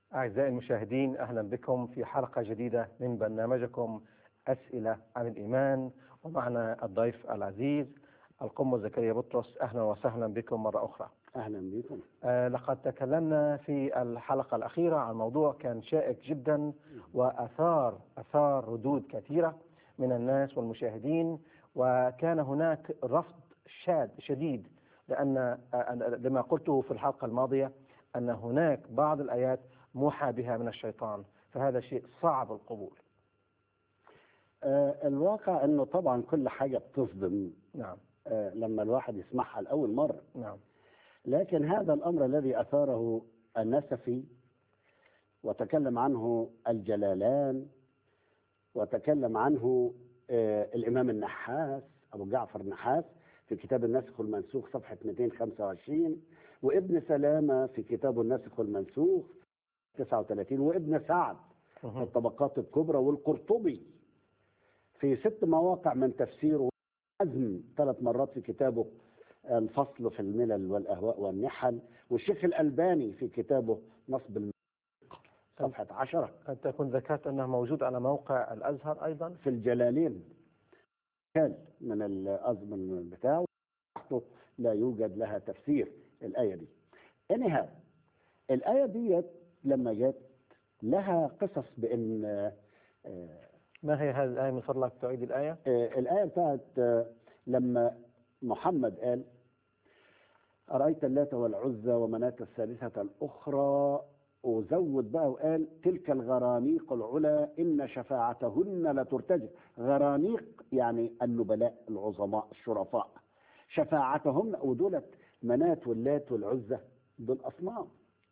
أعزائي المشاهدين أهلا بكم في حلقة جديدة من برنامجكم أسئلة عن الإيمان ومعنا الضيف العزيز القم زكريا بطرس أهلا وسهلا بكم مرة أخرى اهلا بكم آه، لقد تكلمنا في الحلقة الأخيرة عن موضوع كان شائك جدا وأثار أثار ردود كثيرة من الناس والمشاهدين وكان هناك رفض شاد شديد لأن آه، لما قلته في الحلقة الماضية أن هناك بعض الآيات موحى بها من الشيطان فهذا شيء صعب القبول آه الواقع انه طبعا كل حاجه بتصدم نعم آه لما الواحد يسمعها لاول مره نعم لكن هذا الامر الذي اثاره النسفي وتكلم عنه الجلالان وتكلم عنه آه الامام النحاس ابو جعفر النحاس في كتاب الناسخ والمنسوخ صفحه 225 وابن سلامه في كتابه الناسخ والمنسوخ 39 وابن سعد في مهم. الطبقات الكبرى والقرطبي في ست مواقع من تفسيره حزم ثلاث مرات في كتابه الفصل في الملل والأهواء والنحل والشيخ الألباني في كتابه نصب الملك صفحة عشرة أنت كنت ذكرت أنه موجود على موقع الأزهر أيضا في الجلالين كان من الأزمن بتاعه تحته لا يوجد لها تفسير الآية دي anyhow الآية دي لما جت لها قصص بأن آه، آه، ما هي هذه الآية من فضلك تعيد الآية آه، الآية بتاعت آه، لما محمد قال أرأيت اللات والعزى ومناة الثالثة الأخرى وزود بقى وقال تلك الغرانيق العلا إن شفاعتهن لترتجى غرانيق يعني النبلاء العظماء الشرفاء شفاعتهن ودولت مناة واللات والعزى دول أصنام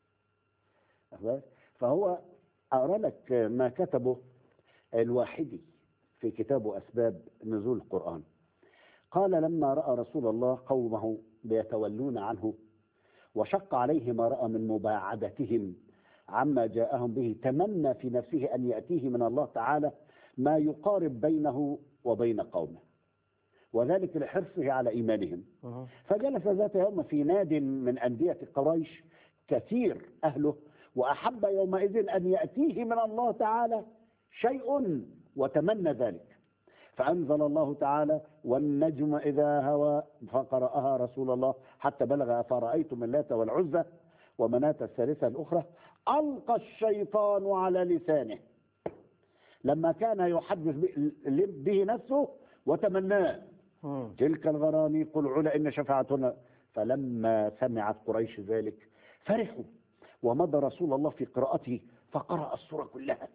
واخد بالك؟ فهو أقرأ لك ما كتبه الواحدي في كتابه أسباب نزول القرآن قال لما رأى رسول الله قومه بيتولون عنه وشق عليه ما رأى من مباعدتهم عما جاءهم به تمنى في نفسه أن يأتيه من الله تعالى ما يقارب بينه وبين قومه وذلك لحرصه على إيمانهم مهم. فجلس ذات يوم في ناد من أندية قريش كثير أهله وأحب يومئذ أن يأتيه من الله تعالى شيء وتمنى ذلك فأنزل الله تعالى والنجم إذا هوى فقرأها رسول الله حتى بلغ أفرأيتم اللات والعزى ومناة الثالثة الأخرى ألقى الشيطان على لسانه لما كان يحدث به- به نفسه وتمناه مم. تلك الغرانيق العلا إن شفاعتنا فلما سمعت قريش ذلك فرحوا ومضى رسول الله في قراءته فقرأ السورة كلها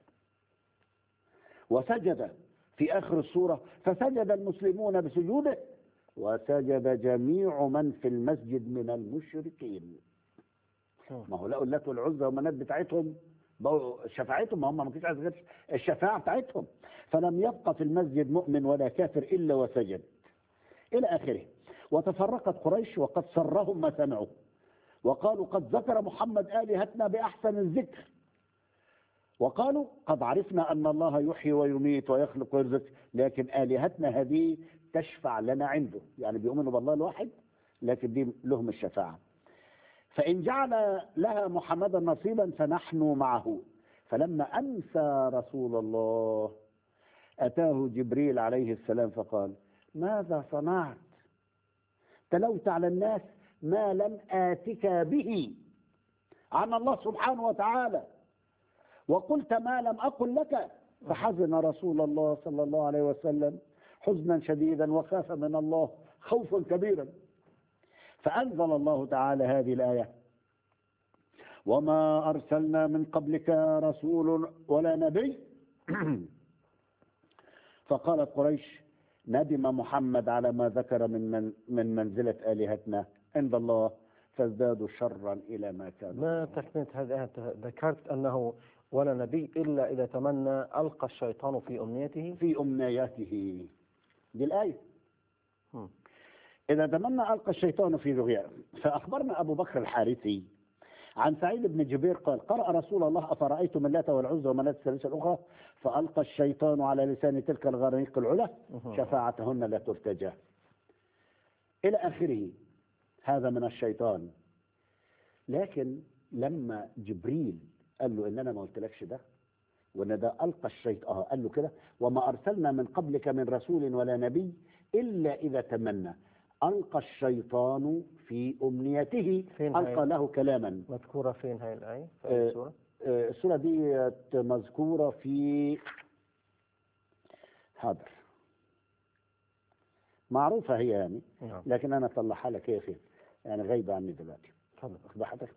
وسجد في آخر السورة فسجد المسلمون بسجوده وسجد جميع من في المسجد من المشركين مم. ما هو لقوا اللات والعزى والمنات بتاعتهم بقوا شفاعتهم ما هم ما كانش عايز غير الشفاعة بتاعتهم فلم يبقى في المسجد مؤمن ولا كافر إلا وسجد إلى آخره وتفرقت قريش وقد سرهم ما سمعوا وقالوا قد ذكر محمد آلهتنا بأحسن الذكر وقالوا قد عرفنا أن الله يحيي ويميت ويخلق ويرزق لكن آلهتنا هذه تشفع لنا عنده يعني بيؤمنوا بالله الواحد لكن دي لهم الشفاعة فإن جعل لها محمدا نصيبا فنحن معه فلما أنسى رسول الله أتاه جبريل عليه السلام فقال ماذا صنعت تلوت على الناس ما لم آتك به عن الله سبحانه وتعالى وقلت ما لم أقل لك فحزن رسول الله صلى الله عليه وسلم حزنا شديدا وخاف من الله خوفا كبيرا فأنزل الله تعالى هذه الآية وما أرسلنا من قبلك رسول ولا نبي فقالت قريش ندم محمد على ما ذكر من من, من منزلة آلهتنا عند الله فازدادوا شرا إلى ما كانوا ما تكملة هذه الآية أنت ذكرت أنه ولا نبي إلا إذا تمنى ألقى الشيطان في أمنيته في أمنياته دي الآية مم. إذا تمنى ألقى الشيطان في ذغياء فأخبرنا أبو بكر الحارثي عن سعيد بن جبير قال قرأ رسول الله أفرأيتم اللات والعزى ومناة الثالثة الأخرى فألقى الشيطان على لسان تلك الغرانيق العلا مهم. شفاعتهن لا ترتجى إلى آخره هذا من الشيطان لكن لما جبريل قال له ان انا ما قلتلكش ده وان ده القى الشيطان اه قال له كده وما ارسلنا من قبلك من رسول ولا نبي الا اذا تمنى القى الشيطان في امنيته فين هي؟ القى له كلاما مذكورة فين هاي الآية في آه، أي سورة آه، السوره دي مذكوره في حاضر معروفه هي يعني نعم لكن انا اطلعها لك هي فين يعني غايبه عني دلوقتي تفضل واخد بال حضرتك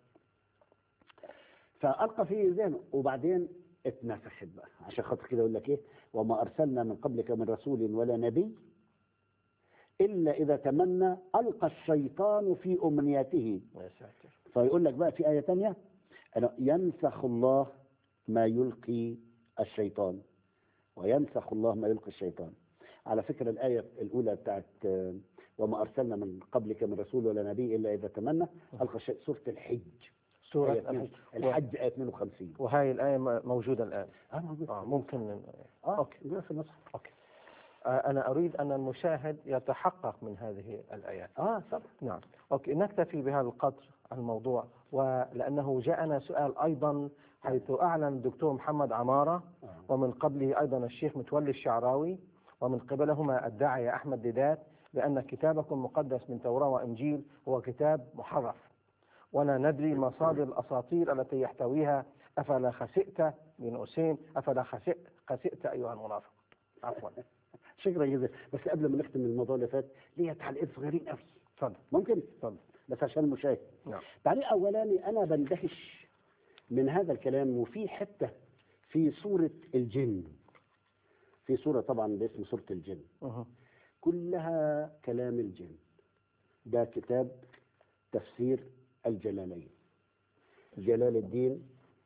فالقى في ذهنه وبعدين اتنفخت بقى عشان خاطر كده يقول لك ايه وما ارسلنا من قبلك من رسول ولا نبي الا اذا تمنى القى الشيطان في امنيته يا ساتر فيقول لك بقى في ايه تانية أنا ينسخ الله ما يلقي الشيطان وينسخ الله ما يلقي الشيطان على فكرة الآية الأولى بتاعت آه، وما أرسلنا من قبلك من رسول ولا نبي إلا إذا تمنى ألقى الشيء سورة الحج سورة آية اتنين- الحج الحج آية 52 وهاي الآية م- موجودة الآن اه موجود آه ممكن اه أوكي. موجودة في المصحف أوكي آه أنا أريد أن المشاهد يتحقق من هذه الآيات اه طبعا نعم أوكي نكتفي بهذا القدر عن الموضوع ولأنه جاءنا سؤال أيضا حيث أعلن الدكتور محمد عمارة آه. ومن قبله أيضا الشيخ متولي الشعراوي ومن قبلهما الداعية أحمد ديدات بأن كتابكم مقدس من توراة وإنجيل هو كتاب محرف ولا ندري مصادر الأساطير التي يحتويها أفلا خسئت بن أسيم أفلا خسئت, خسئت أيها المنافق عفوا شكرا جزيلا بس قبل ما نختم الموضوع اللي فات ليا تعليقين صغيرين قوي تفضل ممكن تفضل بس عشان المشاهد نعم تعليق اولاني انا بندهش من هذا الكلام وفي حته في سوره الجن في سوره طبعا باسم سوره الجن أها. كلها كلام الجن ده كتاب تفسير الجلالين جلال الدين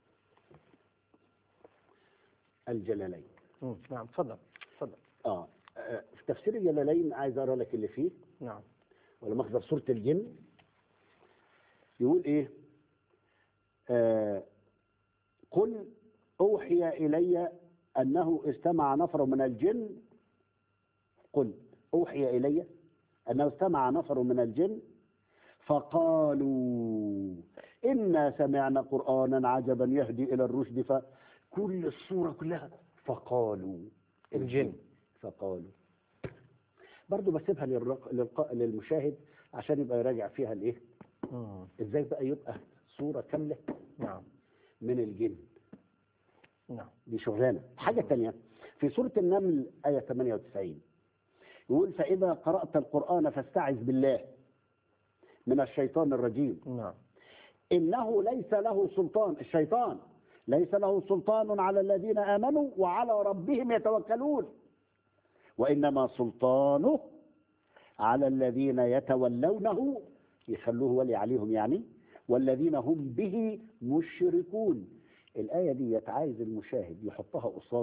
الجلالين مم. نعم تفضل تفضل اه آه، في تفسير الجلالين عايز اقرا لك اللي فيه نعم ولا مخزر سورة الجن يقول ايه آه قل اوحي الي انه استمع نفر من الجن قل اوحي الي انه استمع نفر من الجن فقالوا انا سمعنا قرانا عجبا يهدي الى الرشد فكل الصوره كلها فقالوا الجن. فقالوا برضو بسيبها للرق... للق... للمشاهد عشان يبقى يراجع فيها الايه مم. ازاي بقى يبقى صورة كاملة نعم من الجن نعم دي شغلانة حاجة تانية في سورة النمل آية 98 يقول فإذا قرأت القرآن فاستعذ بالله من الشيطان الرجيم نعم إنه ليس له سلطان الشيطان ليس له سلطان على الذين آمنوا وعلى ربهم يتوكلون وإنما سلطانه على الذين يتولونه يخلوه ولي عليهم يعني والذين هم به مشركون الآية دي عايز المشاهد يحطها قصاد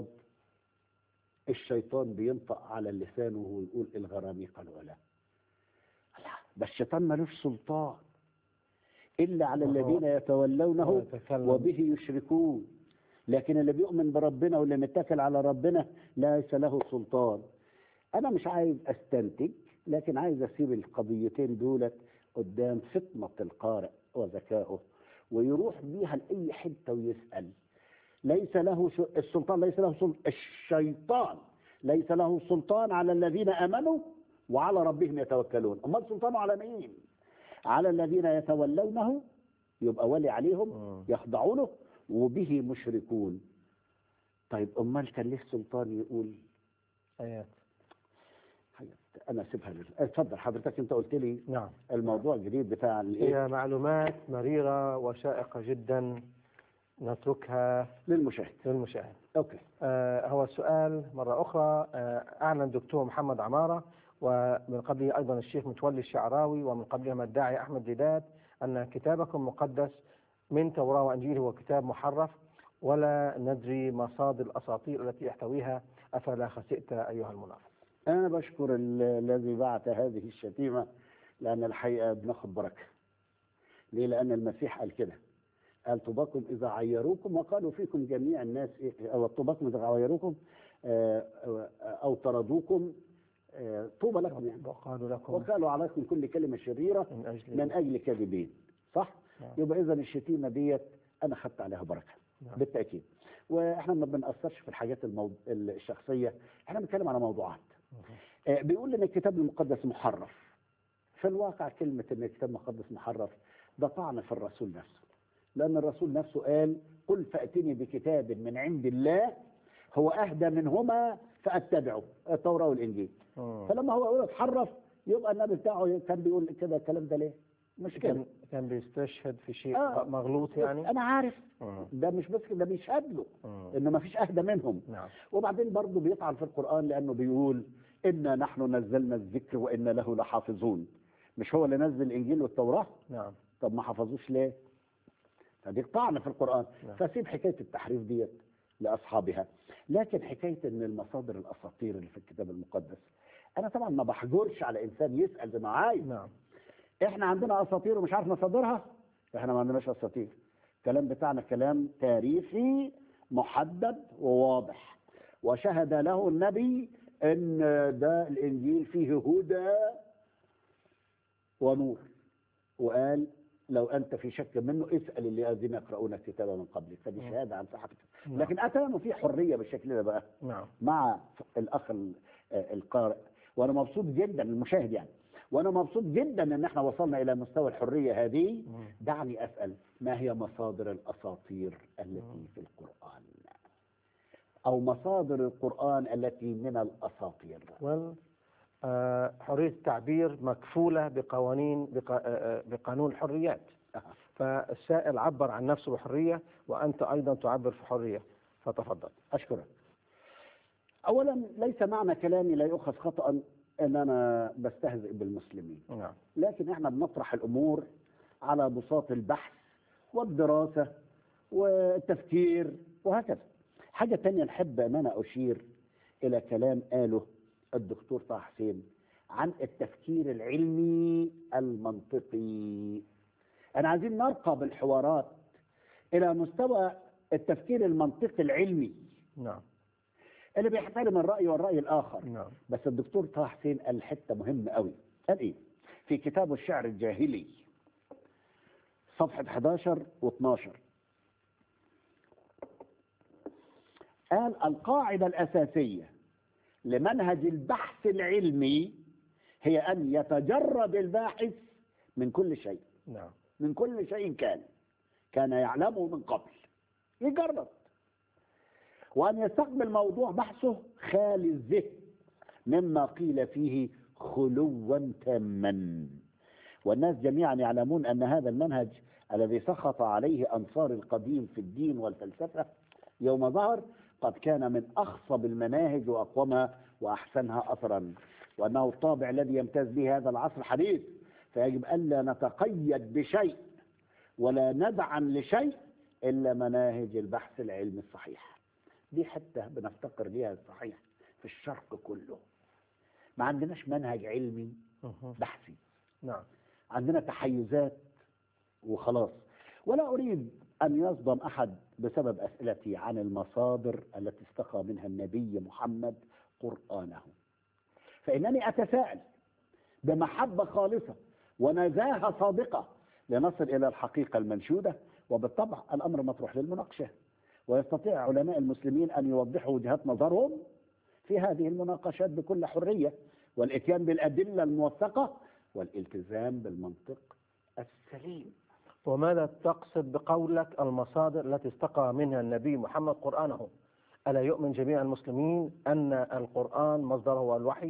الشيطان بينطق على لسانه ويقول الغراميق العلا لا ده الشيطان ملوش سلطان إلا على وهو- الذين يتولونه ويتكلم. وبه يشركون لكن اللي بيؤمن بربنا واللي متكل على ربنا ليس له سلطان أنا مش عايز أستنتج لكن عايز أسيب القضيتين دولت قدام فطنة القارئ وذكائه ويروح بيها لأي حتة ويسأل ليس له ش- السلطان ليس له سلطان الشيطان ليس له سلطان على الذين آمنوا وعلى ربهم يتوكلون أمال سلطانه على مين على الذين يتولونه يبقى ولي عليهم مم. يخضعونه وبه مشركون طيب أمال كان ليه سلطان يقول آيات حاجة أنا أسيبها لل... اتفضل حضرتك أنت قلت لي نعم الموضوع الجديد بتاع الإيه هي معلومات مريرة وشائقة جدا نتركها للمشاهد للمشاهد أوكي آه هو السؤال مرة أخرى آه أعلن الدكتور محمد عمارة ومن قبله أيضا الشيخ متولي الشعراوي ومن قبلهم الداعي أحمد ديدات أن كتابكم مقدس من توراة وإنجيل هو كتاب محرف ولا ندري مصادر الأساطير التي يحتويها أفلا خسئت أيها المنافق أنا بشكر ال- الذي بعت هذه الشتيمة لأن الحقيقة بناخد بركة ليه لأن المسيح قال كده قال طوباكم إذا عيروكم وقالوا فيكم جميع الناس إيه أو طوباكم إذا عيروكم آه، آه، أو طردوكم آه، طوبى لكم يعني وقالوا لكم وقالوا عليكم كل كلمة شريرة من أجل من أجل كاذبين صح؟ نعم. يبقى إذا الشتيمة ديت أنا خدت عليها بركة نعم. بالتاكيد واحنا ما بنأثرش في الحاجات الموض... الشخصيه احنا بنتكلم على موضوعات آه، بيقول ان الكتاب المقدس محرف في الواقع كلمه ان الكتاب المقدس محرف ده طعن في الرسول نفسه لان الرسول نفسه قال قل فاتني بكتاب من عند الله هو اهدى منهما فاتبعه التوراه والانجيل مم. فلما هو يقول اتحرف يبقى النبي بتاعه كان بيقول كده الكلام ده ليه؟ مش كده كان كان بيستشهد في شيء آه. مغلوط يعني انا عارف مم. ده مش بس كده، ده بيشهد له مم. انه ما فيش اهدى منهم نعم وبعدين برضه بيطعن في القرآن لأنه بيقول إنا نحن نزلنا الذكر وإنا له لحافظون مش هو اللي نزل الإنجيل والتوراة نعم طب ما حفظوش ليه فدي طعن في القرآن نعم. فسيب حكاية التحريف ديت لأصحابها لكن حكاية إن المصادر الأساطير اللي في الكتاب المقدس أنا طبعا ما بحجرش على إنسان يسأل زي ما عايز نعم احنا عندنا اساطير ومش عارف مصادرها احنا ما عندناش اساطير الكلام بتاعنا كلام تاريخي محدد وواضح وشهد له النبي ان ده الانجيل فيه هدى ونور وقال لو انت في شك منه اسال الذين يقرؤون الكتاب من قبلك فدي نعم. شهاده عن صحه الكتاب. نعم. لكن اتى انه في حريه بالشكل ده بقى نعم مع الاخ ال- آه القارئ وانا مبسوط جدا المشاهد يعني وانا مبسوط جدا ان احنا وصلنا الى مستوى الحريه هذه مم. دعني اسال ما هي مصادر الاساطير التي مم. في القران او مصادر القران التي من الاساطير وال آه، حرية التعبير مكفولة بقوانين بق- آه، آه، بقانون الحريات أها. فالسائل عبر عن نفسه بحرية وأنت أيضا تعبر في حرية فتفضل اشكرك اولا ليس معنى كلامي لا يؤخذ خطا ان انا بستهزئ بالمسلمين نعم لكن احنا بنطرح الامور على بساط البحث والدراسه والتفكير وهكذا. حاجه تانية نحب ان انا اشير الى كلام قاله الدكتور طه حسين عن التفكير العلمي المنطقي. انا عايزين نرقى بالحوارات الى مستوى التفكير المنطقي العلمي نعم اللي بيحترم الراي والراي الاخر. نعم بس الدكتور طه حسين قال حته مهمه قوي قال ايه في كتابه الشعر الجاهلي صفحه 11 و12 قال القاعده الاساسيه لمنهج البحث العلمي هي ان يتجرد الباحث من كل شيء نعم من كل شيء كان كان يعلمه من قبل يجرب وأن يستقبل موضوع بحثه خالي الذهن مما قيل فيه خلوا تاما والناس جميعا يعلمون أن هذا المنهج الذي سخط عليه أنصار القديم في الدين والفلسفة يوم ظهر قد كان من أخصب المناهج وأقومها وأحسنها أثرا وأنه الطابع الذي يمتاز به هذا العصر الحديث فيجب ألا نتقيد بشيء ولا ندعا لشيء إلا مناهج البحث العلمي الصحيح دي حتة بنفتقر ليها الصحيح في الشرق كله ما عندناش منهج علمي مهم. بحثي نعم عندنا تحيزات وخلاص ولا أريد أن يصدم أحد بسبب أسئلتي عن المصادر التي استقى منها النبي محمد قرآنه فإنني أتساءل بمحبة خالصة ونزاهة صادقة لنصل إلى الحقيقة المنشودة وبالطبع الأمر مطروح للمناقشة ويستطيع علماء المسلمين أن يوضحوا وجهات نظرهم في هذه المناقشات بكل حرية والإتيان بالأدلة الموثقة والالتزام بالمنطق السليم وماذا تقصد بقولك المصادر التي استقى منها النبي محمد قرآنه ألا يؤمن جميع المسلمين أن القرآن مصدره هو الوحي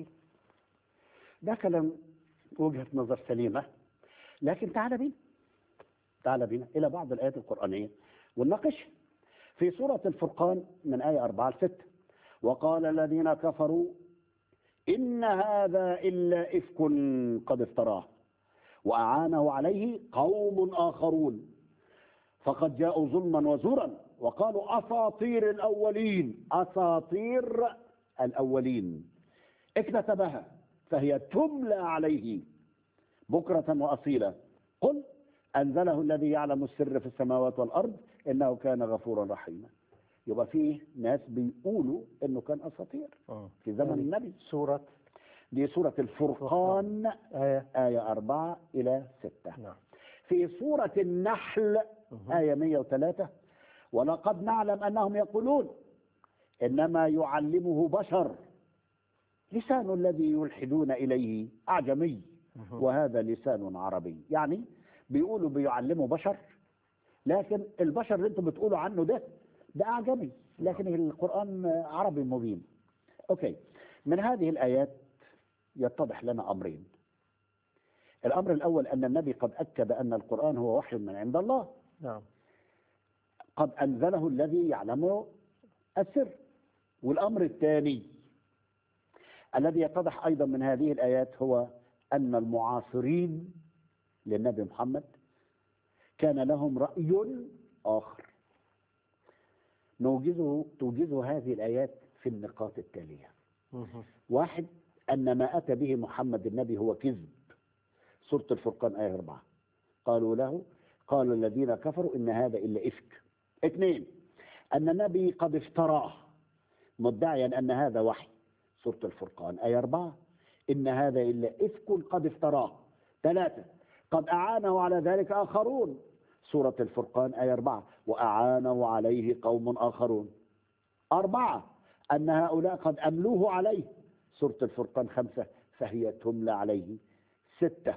ده كلام وجهة نظر سليمة لكن تعال بينا تعال بينا إلى بعض الآيات القرآنية ونناقشها في سورة الفرقان من آية 4 ل 6 وقال الذين كفروا إن هذا إلا إفك قد افتراه وأعانه عليه قوم آخرون فقد جاءوا ظلما وزورا وقالوا أساطير الأولين أساطير الأولين اكتتبها فهي تملى عليه بكرة وأصيلا قل أنزله الذي يعلم السر في السماوات والأرض إنه كان غفورا رحيما يبقى فيه ناس بيقولوا إنه كان أساطير في زمن النبي سورة دي سورة الفرقان آية آية أربعة إلى ستة نعم في سورة النحل مهم. آية 103 ولقد نعلم أنهم يقولون إنما يعلمه بشر لسان الذي يلحدون إليه أعجمي وهذا لسان عربي يعني بيقولوا بيعلموا بشر لكن البشر اللي انتم بتقولوا عنه ده ده أعجمي لكن القرآن عربي مبين أوكي من هذه الآيات يتضح لنا أمرين الأمر الأول أن النبي قد أكد أن القرآن هو وحي من عند الله نعم قد أنزله الذي يعلم السر والأمر الثاني الذي يتضح أيضا من هذه الآيات هو أن المعاصرين للنبي محمد كان لهم رأي آخر نوجزه توجزه هذه الآيات في النقاط التالية مهم. واحد أن ما أتى به محمد النبي هو كذب سورة الفرقان آية أربعة قالوا له قالوا الذين كفروا إن هذا إلا إفك اثنين أن النبي قد افتراه مدعيا أن هذا وحي سورة الفرقان آية أربعة إن هذا إلا إفك قد افتراه ثلاثة قد أعانه على ذلك آخرون سورة الفرقان آية أربعة وأعانوا عليه قوم آخرون أربعة أن هؤلاء قد أملوه عليه سورة الفرقان خمسة فهي تملى عليه ستة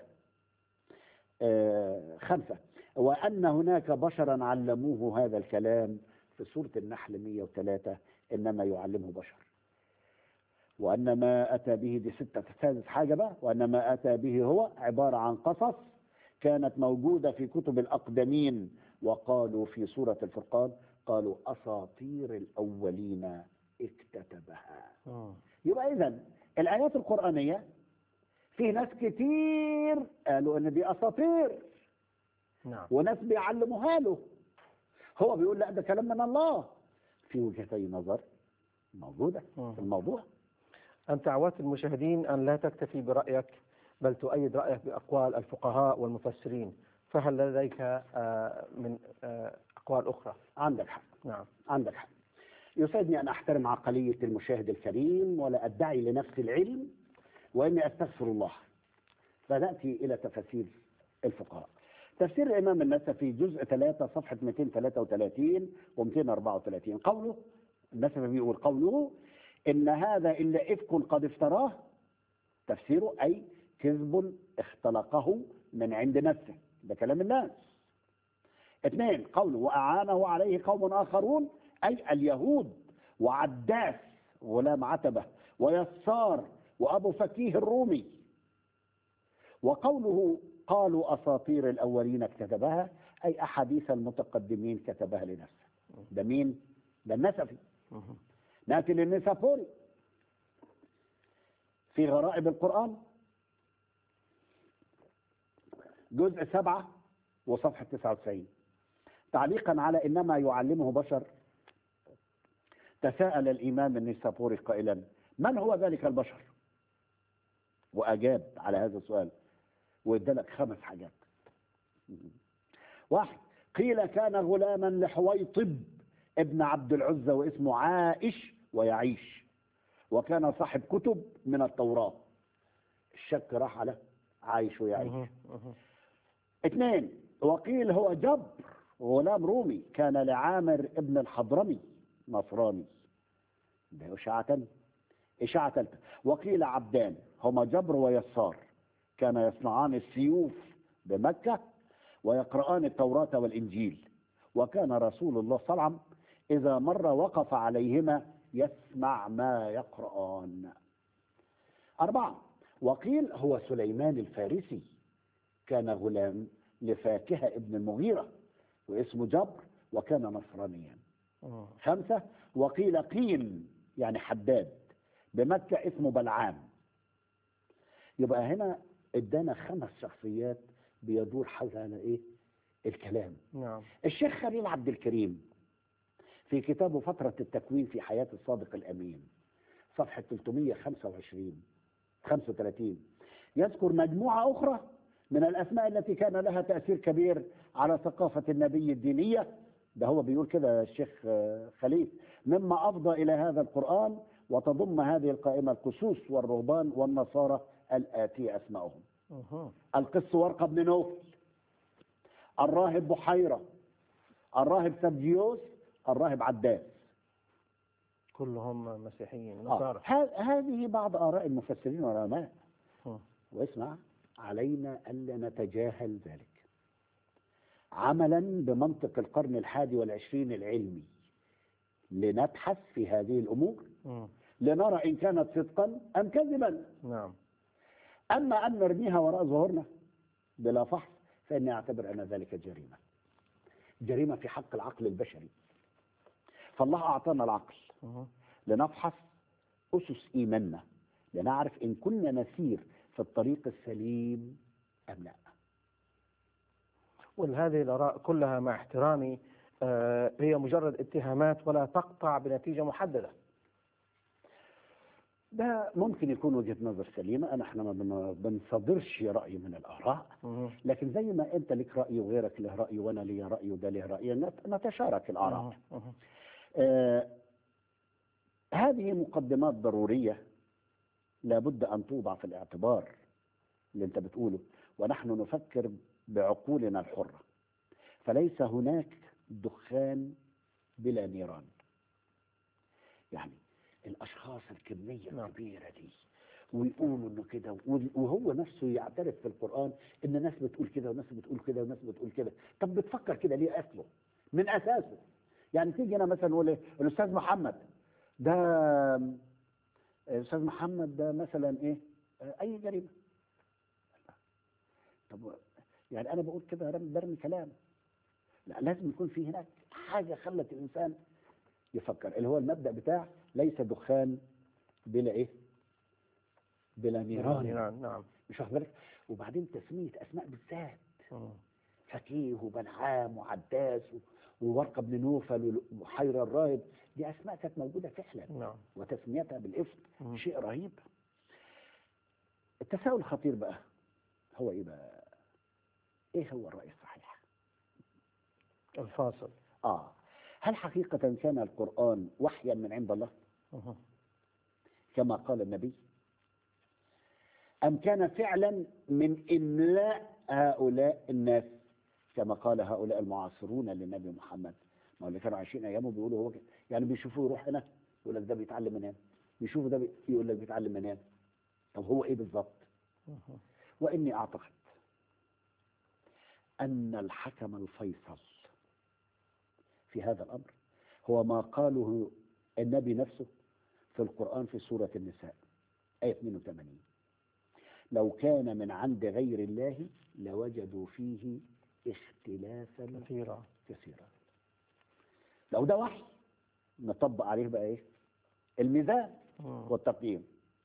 آه خمسة وأن هناك بشرا علموه هذا الكلام في سورة النحل 103 إنما يعلمه بشر وأن ما أتى به دي ستة سادس حاجة بقى وأن ما أتى به هو عبارة عن قصص كانت موجودة في كتب الأقدمين وقالوا في سورة الفرقان قالوا أساطير الأولين اكتتبها مم. يبقى إذا الآيات القرآنية في ناس كتير قالوا إن دي أساطير نعم وناس بيعلموها له هو بيقول لا ده كلام من الله في وجهتي نظر موجودة مم. في الموضوع أنت عودت المشاهدين أن لا تكتفي برأيك بل تؤيد رأيك بأقوال الفقهاء والمفسرين فهل لديك آه، من آه، أقوال أخرى عندك حق نعم عندك حق يسعدني أن أحترم عقلية المشاهد الكريم ولا أدعي لنفسي العلم وإني أستغفر الله فنأتي إلى تفاسير الفقهاء تفسير الإمام النسفي جزء 3 صفحة 233 و 234 قوله النسفي بيقول قوله إن هذا إلا إفك قد افتراه تفسيره أي كذب اختلقه من عند نفسه ده كلام الناس اثنين قوله وأعانه عليه قوم آخرون أي اليهود وعداس غلام عتبة ويسار وأبو فكيه الرومي وقوله قالوا أساطير الأولين اكتتبها أي أحاديث المتقدمين كتبها لنفسه ده مين؟ ده النسفي مهم. نأتي للنسابوري في غرائب القرآن جزء سبعة وصفحة 99 تعليقا على إنما يعلمه بشر تساءل الإمام النسابوري قائلا من هو ذلك البشر وأجاب على هذا السؤال وادلك خمس حاجات واحد قيل كان غلاما لحويطب ابن عبد العزى واسمه عائش ويعيش وكان صاحب كتب من التوراة الشك راح على عايش ويعيش مهم. مهم. اثنين وقيل هو جبر غلام رومي كان لعامر ابن الحضرمي نصراني ده إشاعة تانية. إشاعة ثالثة وقيل عبدان هما جبر ويسار كان يصنعان السيوف بمكة ويقرآن التوراة والإنجيل وكان رسول الله صلى الله عليه وسلم إذا مر وقف عليهما يسمع ما يقرآن أربعة وقيل هو سليمان الفارسي كان غلام لفاكهة ابن المغيرة واسمه جبر وكان نصرانيا مم. خمسة وقيل قيل يعني حداد بمكة اسمه بلعام يبقى هنا ادانا خمس شخصيات بيدور حول على ايه الكلام نعم الشيخ خليل عبد الكريم في كتابه فترة التكوين في حياة الصادق الأمين صفحة 325 35 يذكر مجموعة أخرى من الأسماء التي كان لها تأثير كبير على ثقافة النبي الدينية ده هو بيقول كده الشيخ آه، خليل مما أفضى إلى هذا القرآن وتضم هذه القائمة الكسوس والرهبان والنصارى الآتي أسمائهم مهم. القس ورقة بن نوفل الراهب بحيرة الراهب سبجيوس الراهب عداس كلهم مسيحيين آه. نصارى ه- هذه بعض آراء المفسرين والعلماء مم. واسمع علينا ألا نتجاهل ذلك عملا بمنطق القرن الحادي والعشرين العلمي لنبحث في هذه الأمور مم. لنرى إن كانت صدقا أم كذبا نعم أما أن نرميها وراء ظهورنا بلا فحص فإني أعتبر أن ذلك جريمة جريمة في حق العقل البشري فالله أعطانا العقل مم. لنفحص أسس إيماننا لنعرف إن كنا نسير في الطريق السليم أم لا وهذه الآراء كلها مع احترامي آه، هي مجرد اتهامات ولا تقطع بنتيجة محددة ده ممكن يكون وجهة نظر سليمة أنا احنا ما بن- بنصدرش رأي من الآراء مم. لكن زي ما أنت لك رأي وغيرك له رأي وأنا لي رأي وده له رأي نت- نتشارك الآراء مم. آه هذه مقدمات ضرورية لابد أن توضع في الاعتبار اللي أنت بتقوله ونحن نفكر بعقولنا الحرة فليس هناك دخان بلا نيران يعني الأشخاص الكمية نعم. الكبيرة دي ويقولوا انه كده وهو نفسه يعترف في القرآن ان ناس بتقول كده وناس بتقول كده وناس بتقول كده طب بتفكر كده ليه اصله من اساسه يعني تيجي انا مثلا نقول إيه؟ الاستاذ محمد ده الاستاذ محمد ده مثلا ايه آه، اي جريمه طب يعني انا بقول كده رمي برمي كلام لا لازم يكون في هناك حاجه خلت الانسان يفكر اللي هو المبدا بتاع ليس دخان بلا ايه بلا نيران نعم نعم مش واخد بالك وبعدين تسميه اسماء بالذات مم. فكيه وبلعام وعداس و- وورقه بن نوفل وحير الراهب دي اسماء كانت موجوده فعلا نعم وتسميتها بالاسم مم. شيء رهيب التساؤل الخطير بقى هو ايه بقى ايه هو الراي الصحيح الفاصل اه هل حقيقه كان القران وحيا من عند الله مم. كما قال النبي أم كان فعلا من إملاء هؤلاء الناس كما قال هؤلاء المعاصرون للنبي محمد ما هو اللي كانوا عايشين أيامه بيقولوا هو كده يعني بيشوفوه يروح هنا يقول لك ده بيتعلم من هنا بيشوفوا ده بي- يقول لك بيتعلم من هنا طب هو إيه بالظبط مم. وإني أعتقد أن الحكم الفيصل في هذا الأمر هو ما قاله النبي نفسه في القرآن في سورة النساء آية 82 لو كان من عند غير الله لوجدوا فيه اختلافا كثيرة كثيرا لو ده وحي نطبق عليه بقى ايه الميزان مم. والتقييم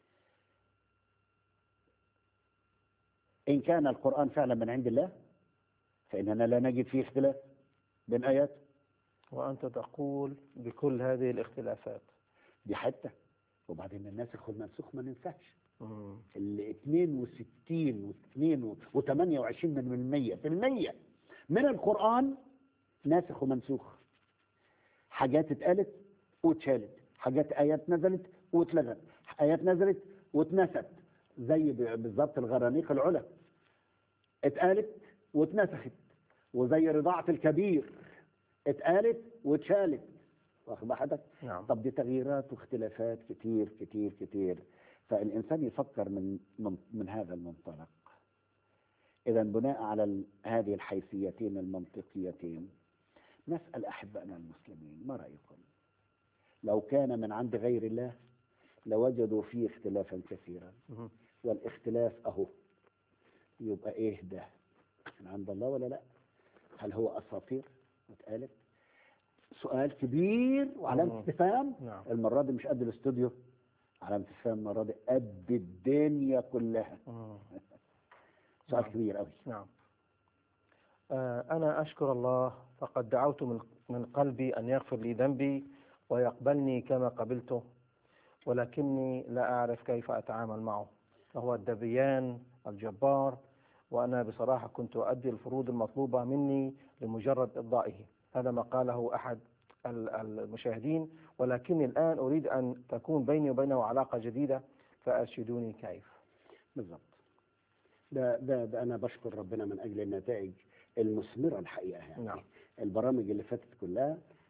إن كان القرآن فعلا من عند الله فإننا لا نجد فيه اختلاف بين آيات وأنت تقول بكل هذه الاختلافات دي حتة وبعدين الناسخ والمنسوخ ما ننساش مم. ال 62 و2 و28 من المية في المية من القرآن ناسخ ومنسوخ حاجات اتقالت واتشالت حاجات آيات نزلت واتلغت آيات نزلت واتنست زي ب- بالظبط الغرانيق العلا اتقالت واتنسخت وزي رضاعة الكبير اتقالت واتشالت واخد بال حضرتك نعم طب دي تغييرات واختلافات كتير كتير كتير فالإنسان يفكر من من, من هذا المنطلق إذا بناء على ال- هذه الحيثيتين المنطقيتين نسأل أحبائنا المسلمين ما رأيكم لو كان من عند غير الله لوجدوا فيه اختلافا كثيرا مم. والاختلاف أهو يبقى إيه ده من عند الله ولا لا هل هو أساطير واتقالت سؤال كبير وعلامة مم. استفهام نعم المرة دي مش قد الاستوديو علامة استفهام المرة دي قد الدنيا كلها مم. سؤال نعم. كبير قوي نعم آه، أنا أشكر الله فقد دعوت من من قلبي أن يغفر لي ذنبي ويقبلني كما قبلته ولكني لا أعرف كيف أتعامل معه فهو الدبيان الجبار وأنا بصراحة كنت أؤدي الفروض المطلوبة مني لمجرد إرضائه هذا ما قاله أحد ال- المشاهدين ولكني الآن أريد أن تكون بيني وبينه علاقة جديدة فأرشدوني كيف بالظبط ده, ده ده أنا بشكر ربنا من أجل النتائج المثمرة الحقيقة يعني نعم. البرامج اللي فاتت كلها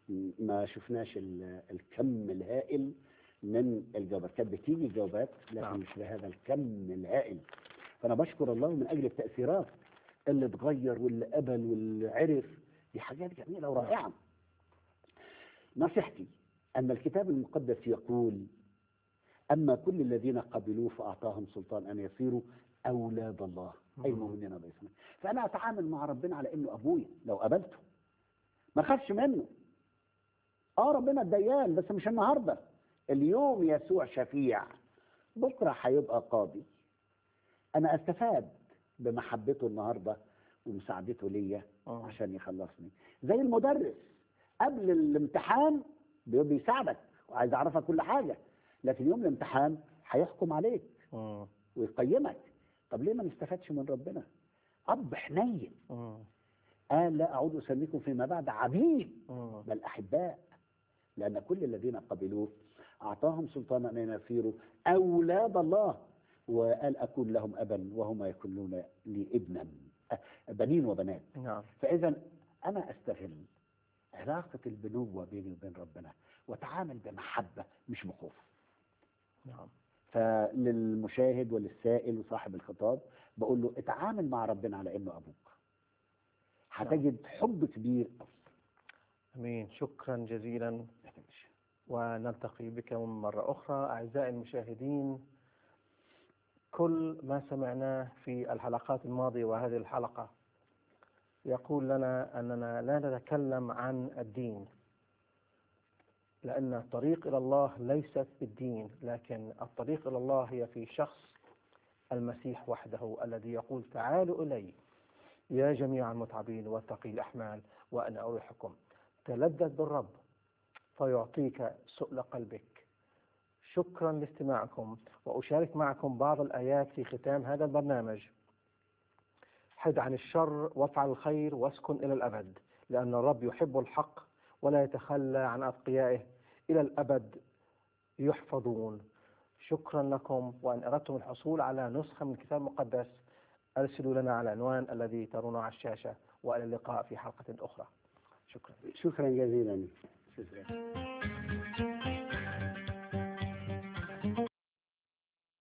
م- ما شفناش ال- الكم الهائل من الجوابات كانت بتيجي جوابات لكن نعم. مش بهذا الكم الهائل فانا بشكر الله من اجل التاثيرات اللي اتغير واللي قبل واللي عرف دي حاجات جميله ورائعه نصيحتي ان الكتاب المقدس يقول اما كل الذين قبلوه فاعطاهم سلطان ان يصيروا اولاد الله اي مم. مؤمنين باسمه فانا اتعامل مع ربنا على انه ابويا لو قبلته ما اخافش منه اه ربنا الديان بس مش النهارده اليوم يسوع شفيع بكره هيبقى قاضي انا استفاد بمحبته النهارده ومساعدته ليا آه. عشان يخلصني زي المدرس قبل الامتحان بي- بيساعدك وعايز يعرفك كل حاجه لكن يوم الامتحان هيحكم عليك مم. ويقيمك طب ليه ما نستفادش من ربنا اب حنين مم. قال لا اعود اسميكم فيما بعد عبيد مم. بل احباء لان كل الذين قبلوه اعطاهم سلطانا ان يصيروا اولاد الله وقال اكون لهم ابا وهما يكونون لي ابنا أه، بنين وبنات نعم فاذا انا استغل علاقه البنوه بيني وبين ربنا واتعامل بمحبه مش بخوف نعم فللمشاهد وللسائل وصاحب الخطاب بقول له اتعامل مع ربنا على انه ابوك هتجد حب كبير امين شكرا جزيلا ونلتقي بكم مرة أخرى أعزائي المشاهدين كل ما سمعناه في الحلقات الماضية وهذه الحلقة يقول لنا أننا لا نتكلم عن الدين لأن الطريق إلى الله ليست بالدين لكن الطريق إلى الله هي في شخص المسيح وحده الذي يقول تعالوا إلي يا جميع المتعبين والثقيل الأحمال وأنا أريحكم تلذذ بالرب فيعطيك سؤل قلبك شكرا لاستماعكم وأشارك معكم بعض الآيات في ختام هذا البرنامج حد عن الشر وافعل الخير واسكن إلى الأبد لأن الرب يحب الحق ولا يتخلى عن أتقيائه إلى الأبد يحفظون شكرا لكم وإن أردتم الحصول على نسخة من الكتاب المقدس أرسلوا لنا على العنوان الذي ترونه على الشاشة وإلى اللقاء في حلقة أخرى شكرا شكرا جزيلا